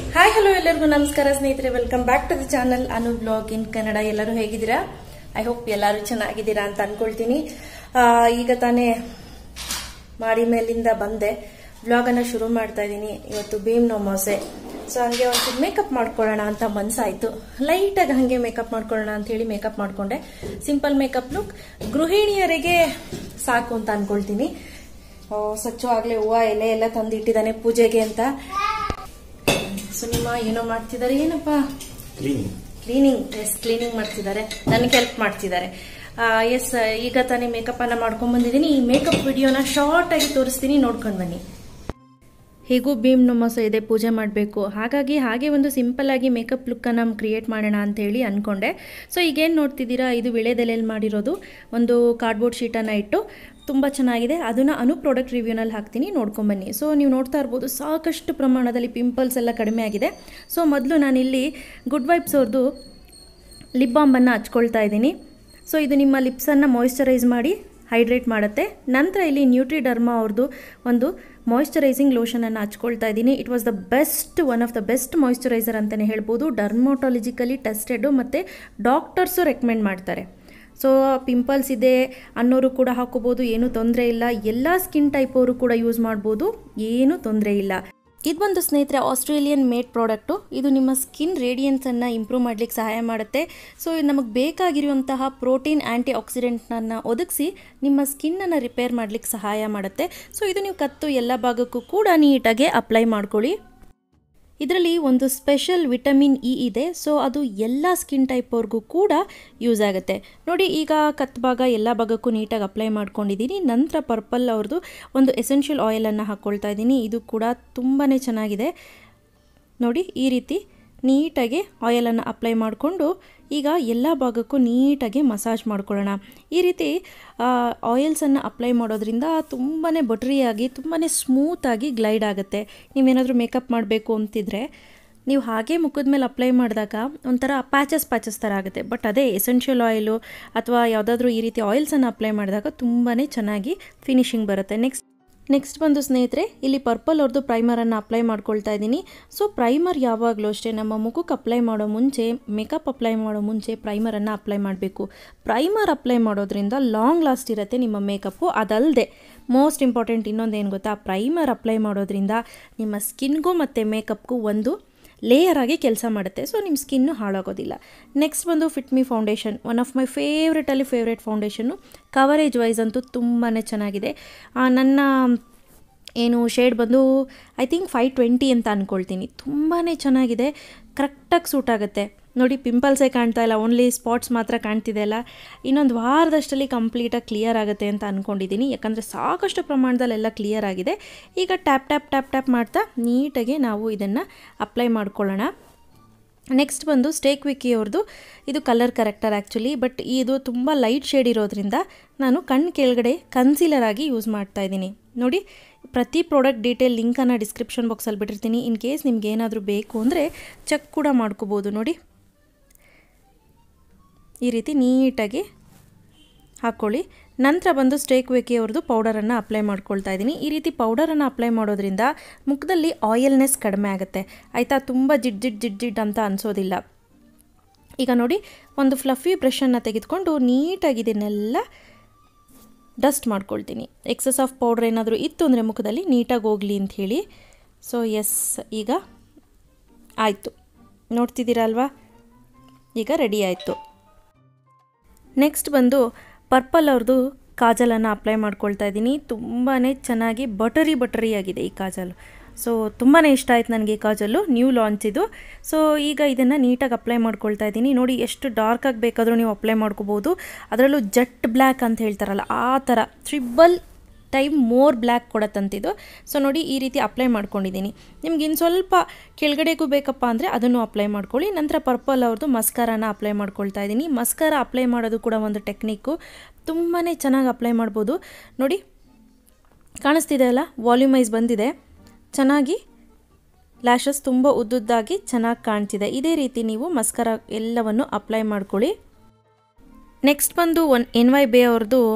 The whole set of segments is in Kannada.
ಹಾಯ್ ಹಲೋ ಎಲ್ಲರಿಗೂ ನಮಸ್ಕಾರ ಸ್ನೇಹಿತರೆ welcome back to the channel Anu blog in Kannada ಎಲ್ಲರೂ ಹೇಗಿದ್ದೀರಾ ಐ ಹೋಪ್ ಎಲ್ಲರೂ ಚೆನ್ನಾಗಿದ್ದೀರಾ ಅಂತ ಅನ್ಕೊಳ್ತೀನಿ ಆ, ಈಗ ತಾನೇ ಮಾಡಿ ಮೇಲಿಂದ ಬಂದೆ ಬ್ಲಾಗ್ ಅನ್ನ ಶುರು ಮಾಡ್ತಾ ಇದ್ದೀನಿ ಇವತ್ತು ಭೀಮ್ ನಮೋಸೆ ಸೊ ಹಂಗೆ ಒಂದು ಮೇಕಪ್ ಮಾಡ್ಕೊಳ್ಳೋಣ ಅಂತ ಮನ್ಸಾಯ್ತು ಲೈಟ್ ಆಗಿ ಹಂಗೆ ಮೇಕಪ್ ಮಾಡ್ಕೊಳ್ಳೋಣ ಅಂತ ಹೇಳಿ ಮೇಕಪ್ ಮಾಡ್ಕೊಂಡೆ ಸಿಂಪಲ್ ಮೇಕಪ್ ಲುಕ್ ಗೃಹಿಣಿಯರಿಗೆ ಸಾಕು ಅಂತ ಅನ್ಕೊಳ್ತೀನಿ ಆ, ಸ್ವಚ್ಛವಾಗ್ಲೇ ಹೂವ ಎಲೆ ಎಲ್ಲ ತಂದಿಟ್ಟಿದ್ದಾನೆ ಪೂಜೆಗೆ ಅಂತ ಸುನಿಮಾ ಏನೋ ಮಾಡ್ತಿದ್ದಾರೆ ಏನಪ್ಪಾ ಕ್ಲೀನಿಂಗ್ ಕ್ಲೀನಿಂಗ್ ಎಸ್ ಕ್ಲೀನಿಂಗ್ ಮಾಡ್ತಿದ್ದಾರೆ ನನಗೆ ಹೆಲ್ಪ್ ಮಾಡ್ತಿದ್ದಾರೆ ಎಸ್ ಈಗ ತಾನೇ ಮೇಕಪ್ ಅನ್ನ ಮಾಡ್ಕೊಂಡ್ ಬಂದಿದ್ದೀನಿ ಈ ಮೇಕಪ್ ವಿಡಿಯೋನ ಶಾರ್ಟ್ ಆಗಿ ತೋರಿಸ್ತೀನಿ ನೋಡ್ಕೊಂಡ್ ಬನ್ನಿ ಹೇಗೂ ಭೀಮ್ ನಮೋಸ ಇದೆ ಪೂಜೆ ಮಾಡಬೇಕು ಹಾಗಾಗಿ ಹಾಗೆ ಒಂದು ಸಿಂಪಲ್ ಆಗಿ ಮೇಕಪ್ ಲುಕ್ಕನ್ನು ಕ್ರಿಯೇಟ್ ಮಾಡೋಣ ಅಂತ ಹೇಳಿ ಅಂದ್ಕೊಂಡೆ ಸೊ ಈಗೇನು ನೋಡ್ತಿದ್ದೀರಾ ಇದು ವಿಳೆದೆಲೆಯಲ್ಲಿ ಮಾಡಿರೋದು ಒಂದು ಕಾರ್ಡ್ಬೋರ್ಡ್ ಶೀಟನ್ನು ಇಟ್ಟು ತುಂಬ ಚೆನ್ನಾಗಿದೆ ಅದನ್ನು ಅನು ಪ್ರಾಡಕ್ಟ್ ರಿವ್ಯೂನಲ್ಲಿ ಹಾಕ್ತೀನಿ ನೋಡ್ಕೊಂಬನ್ನಿ ಸೊ ನೀವು ನೋಡ್ತಾ ಇರ್ಬೋದು ಸಾಕಷ್ಟು ಪ್ರಮಾಣದಲ್ಲಿ ಪಿಂಪಲ್ಸ್ ಎಲ್ಲ ಕಡಿಮೆ ಆಗಿದೆ ಸೊ ಮೊದಲು ನಾನಿಲ್ಲಿ ಗುಡ್ ವೈಬ್ಸ್ ಅವ್ರದ್ದು ಲಿಪ್ ಬಾಂಬನ್ನು ಹಚ್ಕೊಳ್ತಾ ಇದ್ದೀನಿ ಸೊ ಇದು ನಿಮ್ಮ ಲಿಪ್ಸನ್ನು ಮಾಯಿಶ್ಚರೈಸ್ ಮಾಡಿ ಹೈಡ್ರೇಟ್ ಮಾಡುತ್ತೆ ನಂತರ ಇಲ್ಲಿ ನ್ಯೂಟ್ರಿಡರ್ಮಾ ಅವ್ರದ್ದು ಒಂದು ಮಾಯಿಶ್ಚರೈಸಿಂಗ್ ಲೋಷನನ್ನು ಹಚ್ಕೊಳ್ತಾ ಇದ್ದೀನಿ it was the best one of the best moisturiser ಅಂತಲೇ ಹೇಳ್ಬೋದು ಡರ್ಮೋಟಾಲಜಿಕಲಿ ಟೆಸ್ಟೆಡು ಮತ್ತು ಡಾಕ್ಟರ್ಸು ರೆಕಮೆಂಡ್ ಮಾಡ್ತಾರೆ ಸೊ ಪಿಂಪಲ್ಸ್ ಇದೆ ಅನ್ನೋರು ಕೂಡ ಹಾಕೋಬೋದು ಏನೂ ತೊಂದರೆ ಇಲ್ಲ ಎಲ್ಲ ಸ್ಕಿನ್ ಟೈಪ್ ಅವರು ಕೂಡ ಯೂಸ್ ಮಾಡ್ಬೋದು ಏನೂ ತೊಂದರೆ ಇಲ್ಲ ಇದು ಬಂದು ಸ್ನೇಹಿತರೆ ಆಸ್ಟ್ರೇಲಿಯನ್ ಮೇಡ್ ಪ್ರಾಡಕ್ಟು ಇದು ನಿಮ್ಮ ಸ್ಕಿನ್ ರೇಡಿಯನ್ಸನ್ನು ಇಂಪ್ರೂವ್ ಮಾಡಲಿಕ್ಕೆ ಸಹಾಯ ಮಾಡುತ್ತೆ ಸೊ ಇದು ನಮಗೆ ಬೇಕಾಗಿರುವಂತಹ ಪ್ರೋಟೀನ್ ಆ್ಯಂಟಿ ಆಕ್ಸಿಡೆಂಟ್ನನ್ನು ಒದಗಿಸಿ ನಿಮ್ಮ ಸ್ಕಿನ್ನನ್ನು ರಿಪೇರ್ ಮಾಡಲಿಕ್ಕೆ ಸಹಾಯ ಮಾಡುತ್ತೆ ಸೊ ಇದು ನೀವು ಕತ್ತು ಎಲ್ಲ ಭಾಗಕ್ಕೂ ಕೂಡ ನೀಟಾಗಿ ಅಪ್ಲೈ ಮಾಡ್ಕೊಳ್ಳಿ ಇದರಲ್ಲಿ ಒಂದು ಸ್ಪೆಷಲ್ ವಿಟಮಿನ್ ಇ ಇದೆ ಸೊ ಅದು ಎಲ್ಲ ಸ್ಕಿನ್ ಟೈಪ್ ಅವ್ರಿಗೂ ಕೂಡ ಯೂಸ್ ಆಗುತ್ತೆ ನೋಡಿ ಈಗ ಕತ್ ಭಾಗ ಎಲ್ಲ ಭಾಗಕ್ಕೂ ನೀಟಾಗಿ ಅಪ್ಲೈ ಮಾಡ್ಕೊಂಡಿದ್ದೀನಿ ನಂತರ ಪರ್ಪಲ್ ಅವ್ರದ್ದು ಒಂದು ಎಸೆನ್ಷಿಯಲ್ ಆಯಿಲನ್ನು ಹಾಕ್ಕೊಳ್ತಾ ಇದ್ದೀನಿ ಇದು ಕೂಡ ತುಂಬಾ ಚೆನ್ನಾಗಿದೆ ನೋಡಿ ಈ ರೀತಿ ನೀಟಾಗಿ ಆಯಿಲನ್ನು ಅಪ್ಲೈ ಮಾಡಿಕೊಂಡು ಈಗ ಎಲ್ಲ ಭಾಗಕ್ಕೂ ನೀಟಾಗಿ ಮಸಾಜ್ ಮಾಡ್ಕೊಳ್ಳೋಣ ಈ ರೀತಿ ಆಯಿಲ್ಸನ್ನು ಅಪ್ಲೈ ಮಾಡೋದ್ರಿಂದ ತುಂಬಾ ಬಟ್ರಿಯಾಗಿ ತುಂಬಾ ಸ್ಮೂತಾಗಿ ಗ್ಲೈಡ್ ಆಗುತ್ತೆ ನೀವೇನಾದರೂ ಮೇಕಪ್ ಮಾಡಬೇಕು ಅಂತಿದ್ರೆ ನೀವು ಹಾಗೆ ಮುಖದ ಮೇಲೆ ಅಪ್ಲೈ ಮಾಡಿದಾಗ ಒಂಥರ ಪ್ಯಾಚಸ್ ಪ್ಯಾಚಸ್ ಥರ ಆಗುತ್ತೆ ಬಟ್ ಅದೇ ಎಸೆನ್ಷಿಯಲ್ ಆಯಿಲು ಅಥವಾ ಯಾವುದಾದ್ರೂ ಈ ರೀತಿ ಆಯಿಲ್ಸನ್ನು ಅಪ್ಲೈ ಮಾಡಿದಾಗ ತುಂಬಾ ಚೆನ್ನಾಗಿ ಫಿನಿಶಿಂಗ್ ಬರುತ್ತೆ ನೆಕ್ಸ್ಟ್ ನೆಕ್ಸ್ಟ್ ಬಂದು ಸ್ನೇಹಿತರೆ ಇಲ್ಲಿ ಪರ್ಪಲ್ ಅವ್ರದ್ದು ಪ್ರೈಮರನ್ನು ಅಪ್ಲೈ ಮಾಡ್ಕೊಳ್ತಾ ಇದ್ದೀನಿ ಸೊ ಪ್ರೈಮರ್ ಯಾವಾಗಲೂ ಅಷ್ಟೇ ನಮ್ಮ ಮುಖಕ್ಕೆ ಅಪ್ಲೈ ಮಾಡೋ ಮುಂಚೆ ಮೇಕಪ್ ಅಪ್ಲೈ ಮಾಡೋ ಮುಂಚೆ ಪ್ರೈಮರನ್ನು ಅಪ್ಲೈ ಮಾಡಬೇಕು ಪ್ರೈಮರ್ ಅಪ್ಲೈ ಮಾಡೋದ್ರಿಂದ ಲಾಂಗ್ ಲಾಸ್ಟ್ ಇರುತ್ತೆ ನಿಮ್ಮ ಮೇಕಪ್ಪು ಅದಲ್ಲದೆ ಮೋಸ್ಟ್ ಇಂಪಾರ್ಟೆಂಟ್ ಇನ್ನೊಂದು ಏನು ಗೊತ್ತಾ ಪ್ರೈಮರ್ ಅಪ್ಲೈ ಮಾಡೋದ್ರಿಂದ ನಿಮ್ಮ ಸ್ಕಿನ್ಗೂ ಮತ್ತು ಮೇಕಪ್ಗೂ ಒಂದು ಲೇಯರ್ ಆಗಿ ಕೆಲಸ ಮಾಡುತ್ತೆ ಸೊ ನಿಮ್ಮ ಸ್ಕಿನ್ನು ಹಾಳಾಗೋದಿಲ್ಲ ನೆಕ್ಸ್ಟ್ ಬಂದು fit me foundation one of my ಫೇವ್ರೆಟಲ್ಲಿ ಫೇವ್ರೆಟ್ ಫೌಂಡೇಶನ್ನು ಕವರೇಜ್ ವೈಸ್ ಅಂತೂ ತುಂಬಾ ಚೆನ್ನಾಗಿದೆ ಆ, ನನ್ನ ಏನು ಶೇಡ್ ಬಂದು ಐ ಥಿಂಕ್ ಫೈವ್ ಟ್ವೆಂಟಿ ಅಂತ ಅಂದ್ಕೊಳ್ತೀನಿ ತುಂಬಾ ಚೆನ್ನಾಗಿದೆ ಕರೆಕ್ಟಾಗಿ ಸೂಟ್ ಆಗುತ್ತೆ ನೋಡಿ ಪಿಂಪಲ್ಸೇ ಕಾಣ್ತಾ ಇಲ್ಲ ಓನ್ಲಿ ಸ್ಪಾಟ್ಸ್ ಮಾತ್ರ ಕಾಣ್ತಿದೆ ಅಲ್ಲ ಇನ್ನೊಂದು ವಾರದಷ್ಟಲ್ಲಿ ಕಂಪ್ಲೀಟಾಗಿ ಕ್ಲಿಯರ್ ಆಗುತ್ತೆ ಅಂತ ಅಂದ್ಕೊಂಡಿದ್ದೀನಿ ಯಾಕಂದರೆ ಸಾಕಷ್ಟು ಪ್ರಮಾಣದಲ್ಲೆಲ್ಲ ಕ್ಲಿಯರ್ ಆಗಿದೆ ಈಗ ಟ್ಯಾಪ್ ಟ್ಯಾಪ್ ಟ್ಯಾಪ್ ಟ್ಯಾಪ್ ಮಾಡ್ತಾ ನೀಟಾಗಿ ನಾವು ಇದನ್ನು ಅಪ್ಲೈ ಮಾಡ್ಕೊಳ್ಳೋಣ ನೆಕ್ಸ್ಟ್ ಬಂದು ಸ್ಟೇಕ್ ವಿಕ್ಕಿ ಅವ್ರದ್ದು ಇದು ಕಲರ್ ಕರೆಕ್ಟರ್ ಆ್ಯಕ್ಚುಲಿ ಬಟ್ ಇದು ತುಂಬ ಲೈಟ್ ಶೇಡ್ ಇರೋದ್ರಿಂದ ನಾನು ಕಣ್ಣು ಕೆಳಗಡೆ ಕನ್ಸೀಲರ್ ಆಗಿ ಯೂಸ್ ಮಾಡ್ತಾ ಇದ್ದೀನಿ ನೋಡಿ ಪ್ರತಿ ಪ್ರಾಡಕ್ಟ್ ಡೀಟೇಲ್ ಲಿಂಕನ್ನು ಡಿಸ್ಕ್ರಿಪ್ಷನ್ ಬಾಕ್ಸಲ್ಲಿ ಬಿಟ್ಟಿರ್ತೀನಿ ಇನ್ ಕೇಸ್ ನಿಮ್ಗೆ ಏನಾದರೂ ಬೇಕು ಅಂದರೆ ಚೆಕ್ ಕೂಡ ಮಾಡ್ಕೋಬೋದು ನೋಡಿ ಈ ರೀತಿ ನೀಟಾಗಿ ಹಾಕ್ಕೊಳ್ಳಿ ನಂತರ ಬಂದು ಸ್ಟೇಕ್ ವೇಕಿ ಅವ್ರದ್ದು ಪೌಡರನ್ನು ಅಪ್ಲೈ ಮಾಡ್ಕೊಳ್ತಾ ಇದ್ದೀನಿ ಈ ರೀತಿ ಪೌಡರನ್ನು ಅಪ್ಲೈ ಮಾಡೋದ್ರಿಂದ ಮುಖದಲ್ಲಿ ಆಯಿಲ್ನೆಸ್ ಕಡಿಮೆ ಆಗುತ್ತೆ ಆಯಿತಾ ತುಂಬ ಜಿಡ್ ಜಿಡ್ ಜಿಡ್ ಜಿಡ್ ಅಂತ ಅನಿಸೋದಿಲ್ಲ ಈಗ ನೋಡಿ ಒಂದು ಫ್ಲಫಿ ಬ್ರಷನ್ನು ತೆಗೆದುಕೊಂಡು ನೀಟಾಗಿ ಇದನ್ನೆಲ್ಲ ಡಸ್ಟ್ ಮಾಡ್ಕೊಳ್ತೀನಿ ಎಕ್ಸಸ್ ಆಫ್ ಪೌಡ್ರ್ ಏನಾದರೂ ಇತ್ತು ಅಂದರೆ ಮುಖದಲ್ಲಿ ನೀಟಾಗಿ ಹೋಗಲಿ ಅಂತ ಹೇಳಿ ಸೊ ಎಸ್ ಈಗ ಆಯಿತು ನೋಡ್ತಿದ್ದೀರಾ ಅಲ್ವಾ ಈಗ ರೆಡಿ ಆಯಿತು ನೆಕ್ಸ್ಟ್ ಬಂದು ಪರ್ಪಲ್ ಅವ್ರದ್ದು ಕಾಜಲನ್ನು ಅಪ್ಲೈ ಮಾಡ್ಕೊಳ್ತಾ ಇದ್ದೀನಿ ತುಂಬಾ ಚೆನ್ನಾಗಿ ಬಟರಿ ಬಟರಿ ಆಗಿದೆ ಈ ಕಾಜಲ್ ಸೊ ತುಂಬಾ ಇಷ್ಟ ಆಯ್ತು ನನಗೆ ಈ ಕಾಜಲ್ಲು ನ್ಯೂ ಲಾಂಚ್ ಇದು ಸೊ ಈಗ ಇದನ್ನು ನೀಟಾಗಿ ಅಪ್ಲೈ ಮಾಡ್ಕೊಳ್ತಾ ಇದ್ದೀನಿ ನೋಡಿ ಎಷ್ಟು ಡಾರ್ಕ್ ಆಗಿ ಬೇಕಾದರೂ ನೀವು ಅಪ್ಲೈ ಮಾಡ್ಕೋಬೋದು ಅದರಲ್ಲೂ ಜಟ್ ಬ್ಲ್ಯಾಕ್ ಅಂತ ಹೇಳ್ತಾರಲ್ಲ ಆ ಥರ ಟ್ರಿಬಲ್ ಟೈಮ್ ಮೋರ್ ಬ್ಲ್ಯಾಕ್ ಕೊಡತ್ತಂತಿದ್ದು ಸೊ ನೋಡಿ ಈ ರೀತಿ ಅಪ್ಲೈ ಮಾಡ್ಕೊಂಡಿದ್ದೀನಿ ನಿಮ್ಗೆ ಇನ್ನು ಸ್ವಲ್ಪ ಕೆಳಗಡೆಗೂ ಬೇಕಪ್ಪ ಅಂದರೆ ಅದನ್ನು ಅಪ್ಲೈ ಮಾಡ್ಕೊಳ್ಳಿ ನಂತರ ಪರ್ಪಲ್ ಅವ್ರದ್ದು ಮಸ್ಕಾರಾನ ಅಪ್ಲೈ ಮಾಡ್ಕೊಳ್ತಾ ಇದ್ದೀನಿ ಮಸ್ಕಾರ ಅಪ್ಲೈ ಮಾಡೋದು ಕೂಡ ಒಂದು ಟೆಕ್ನಿಕ್ಕು ತುಂಬಾ ಚೆನ್ನಾಗಿ ಅಪ್ಲೈ ಮಾಡ್ಬೋದು ನೋಡಿ ಕಾಣಿಸ್ತಿದೆ ಅಲ್ಲ ವಾಲ್ಯೂಮೈಸ್ ಬಂದಿದೆ ಚೆನ್ನಾಗಿ ಲ್ಯಾಶಸ್ ತುಂಬ ಉದ್ದುದ್ದಾಗಿ ಚೆನ್ನಾಗಿ ಕಾಣ್ತಿದೆ ಇದೇ ರೀತಿ ನೀವು ಮಸ್ಕರ ಎಲ್ಲವನ್ನು ಅಪ್ಲೈ ಮಾಡ್ಕೊಳ್ಳಿ ನೆಕ್ಸ್ಟ್ ಬಂದು ಒನ್ ಎನ್ ವೈ ಬೇ ಅವ್ರದ್ದು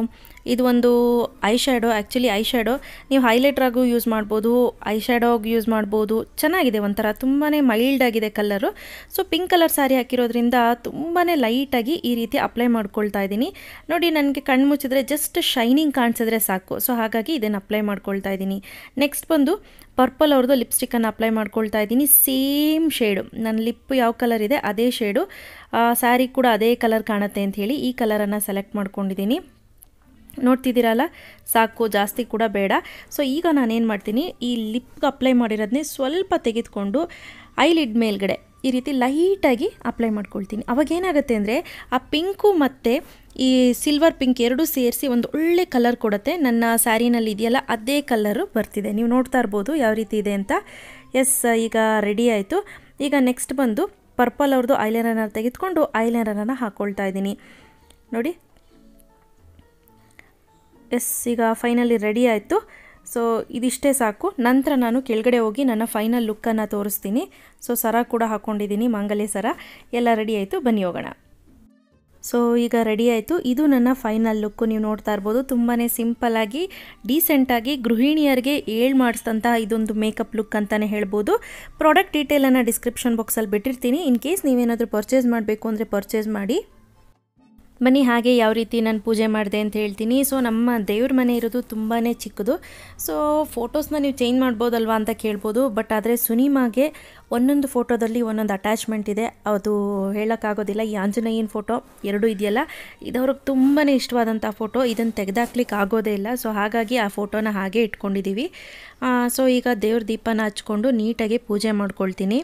ಇದು ಒಂದು eye shadow actually eye shadow ನೀವು ಹೈಲೈಟ್ರಾಗೂ ಯೂಸ್ ಮಾಡ್ಬೋದು ಐ ಶ್ಯಾಡೋಗಿ ಯೂಸ್ ಮಾಡ್ಬೋದು ಚೆನ್ನಾಗಿದೆ ಒಂಥರ ತುಂಬಾ ಮೈಲ್ಡ್ ಆಗಿದೆ colour so pink colour sari ಹಾಕಿರೋದ್ರಿಂದ ತುಂಬಾ ಲೈಟಾಗಿ ಈ ರೀತಿ ಅಪ್ಲೈ ಮಾಡ್ಕೊಳ್ತಾ ಇದ್ದೀನಿ ನೋಡಿ ನನಗೆ ಕಣ್ಣು ಮುಚ್ಚಿದ್ರೆ ಜಸ್ಟ್ ಶೈನಿಂಗ್ ಕಾಣಿಸಿದ್ರೆ ಸಾಕು ಸೊ ಹಾಗಾಗಿ ಇದನ್ನು ಅಪ್ಲೈ ಮಾಡ್ಕೊಳ್ತಾ ಇದ್ದೀನಿ ನೆಕ್ಸ್ಟ್ ಬಂದು ಪರ್ಪಲ್ ಅವ್ರದ್ದು ಲಿಪ್ಸ್ಟಿಕ್ಕನ್ನು ಅಪ್ಲೈ ಮಾಡ್ಕೊಳ್ತಾ ಇದ್ದೀನಿ ಸೇಮ್ ಶೇಡು ನನ್ನ ಲಿಪ್ ಯಾವ ಕಲರ್ ಇದೆ ಅದೇ ಶೇಡು ಸ್ಯಾರಿ ಕೂಡ ಅದೇ ಕಲರ್ ಕಾಣುತ್ತೆ ಅಂತ ಹೇಳಿ ಈ ಕಲರನ್ನು ಸೆಲೆಕ್ಟ್ ಮಾಡ್ಕೊಂಡಿದ್ದೀನಿ ನೋಡ್ತಿದ್ದೀರಲ್ಲ ಸಾಕು ಜಾಸ್ತಿ ಕೂಡ ಬೇಡ ಸೊ ಈಗ ನಾನೇನು ಮಾಡ್ತೀನಿ ಈ ಲಿಪ್ಗೆ ಅಪ್ಲೈ ಮಾಡಿರೋದನ್ನೇ ಸ್ವಲ್ಪ ತೆಗೆದುಕೊಂಡು ಐಲಿಡ್ ಮೇಲ್ಗಡೆ ಈ ರೀತಿ ಲೈಟಾಗಿ ಅಪ್ಲೈ ಮಾಡ್ಕೊಳ್ತೀನಿ ಅವಾಗ ಏನಾಗುತ್ತೆ ಅಂದರೆ ಆ ಪಿಂಕು ಮತ್ತು ಈ ಸಿಲ್ವರ್ ಪಿಂಕ್ ಎರಡೂ ಸೇರಿಸಿ ಒಂದು ಒಳ್ಳೆ ಕಲರ್ ಕೊಡುತ್ತೆ ನನ್ನ ಸ್ಯಾರಿನಲ್ಲಿ ಇದೆಯಲ್ಲ ಅದೇ ಕಲರು ಬರ್ತಿದೆ ನೀವು ನೋಡ್ತಾ ಇರ್ಬೋದು ಯಾವ ರೀತಿ ಇದೆ ಅಂತ ಎಸ್ ಈಗ ರೆಡಿ ಆಯಿತು ಈಗ ನೆಕ್ಸ್ಟ್ ಬಂದು ಪರ್ಪಲ್ ಅವ್ರದ್ದು ಐಲೈನರನ್ನು ತೆಗೆದುಕೊಂಡು ಐಲೈನರನ್ನು ಹಾಕ್ಕೊಳ್ತಾ ಇದ್ದೀನಿ ನೋಡಿ ಎಸ್ ಈಗ ಫೈನಲಿ ರೆಡಿ ಆಯಿತು ಸೊ ಇದಿಷ್ಟೇ ಸಾಕು ನಂತರ ನಾನು ಕೆಳಗಡೆ ಹೋಗಿ ನನ್ನ ಫೈನಲ್ ಲುಕ್ಕನ್ನು ತೋರಿಸ್ತೀನಿ ಸೊ ಸರ ಕೂಡ ಹಾಕ್ಕೊಂಡಿದ್ದೀನಿ ಮಾಂಗಲ್ಯ ಸರ ಎಲ್ಲ ರೆಡಿ ಆಯಿತು ಬನ್ನಿ ಹೋಗೋಣ ಸೊ ಈಗ ರೆಡಿ ಆಯಿತು ಇದು ನನ್ನ ಫೈನಲ್ ಲುಕ್ಕು ನೀವು ನೋಡ್ತಾ ಇರ್ಬೋದು ತುಂಬಾ ಸಿಂಪಲ್ಲಾಗಿ ಡೀಸೆಂಟಾಗಿ ಗೃಹಿಣಿಯರಿಗೆ ಏಳು ಮಾಡಿಸಿದಂತಹ ಇದೊಂದು ಮೇಕಪ್ ಲುಕ್ ಅಂತಲೇ ಹೇಳ್ಬೋದು ಪ್ರಾಡಕ್ಟ್ ಡೀಟೇಲನ್ನು ಡಿಸ್ಕ್ರಿಪ್ಷನ್ ಬಾಕ್ಸಲ್ಲಿ ಬಿಟ್ಟಿರ್ತೀನಿ ಇನ್ ಕೇಸ್ ನೀವೇನಾದರೂ ಪರ್ಚೇಸ್ ಮಾಡಬೇಕು ಅಂದರೆ ಪರ್ಚೇಸ್ ಮಾಡಿ ಬನ್ನಿ ಹಾಗೆ ಯಾವ ರೀತಿ ನಾನು ಪೂಜೆ ಮಾಡಿದೆ ಅಂತ ಹೇಳ್ತೀನಿ ಸೊ ನಮ್ಮ ದೇವ್ರ ಮನೆ ಇರೋದು ತುಂಬಾ ಚಿಕ್ಕದು ಸೊ ಫೋಟೋಸ್ನ ನೀವು ಚೇಂಜ್ ಮಾಡ್ಬೋದಲ್ವಾ ಅಂತ ಕೇಳ್ಬೋದು ಬಟ್ ಆದರೆ ಸುನಿಮಾಗೆ ಒಂದೊಂದು ಫೋಟೋದಲ್ಲಿ ಒಂದೊಂದು ಅಟ್ಯಾಚ್ಮೆಂಟ್ ಇದೆ ಅದು ಹೇಳೋಕ್ಕಾಗೋದಿಲ್ಲ ಈ ಆಂಜನೇಯನ ಫೋಟೋ ಎರಡೂ ಇದೆಯಲ್ಲ ಇದು ಅವ್ರಿಗೆ ತುಂಬಾ ಇಷ್ಟವಾದಂಥ ಫೋಟೋ ಇದನ್ನು ತೆಗೆದಾಕ್ಲಿಕ್ಕೆ ಆಗೋದೇ ಇಲ್ಲ ಸೊ ಹಾಗಾಗಿ ಆ ಫೋಟೋನ ಹಾಗೆ ಇಟ್ಕೊಂಡಿದ್ದೀವಿ ಸೊ ಈಗ ದೇವ್ರ ದೀಪನ ಹಚ್ಕೊಂಡು ನೀಟಾಗಿ ಪೂಜೆ ಮಾಡ್ಕೊಳ್ತೀನಿ